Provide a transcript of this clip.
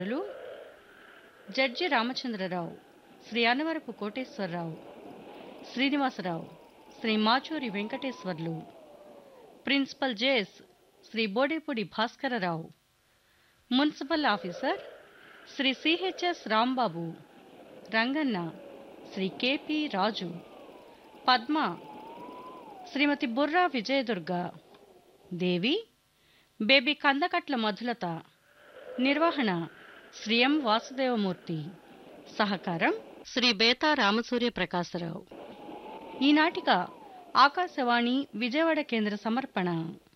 లు judge Ramachandrarao Shri Annavarapu Koteswararao Srinivasarao Shri Machuri Venkateswarlu principal JS Shri Bodepudi Bhaskararao municipal officer Shri CHS Rambabu Ranganna Shri KP Raju Padma Shrimati Burra Vijayadurga Devi baby Kandakatla Madhulatha నిర్వహణ శ్రీ ఎం వాసుదేవమూర్తి సహకారం శ్రీ బేతా రామసూర్య ప్రకాశరావు ఈ నాటిక ఆకాశవాణి విజయవాడ కేంద్ర సమర్పణ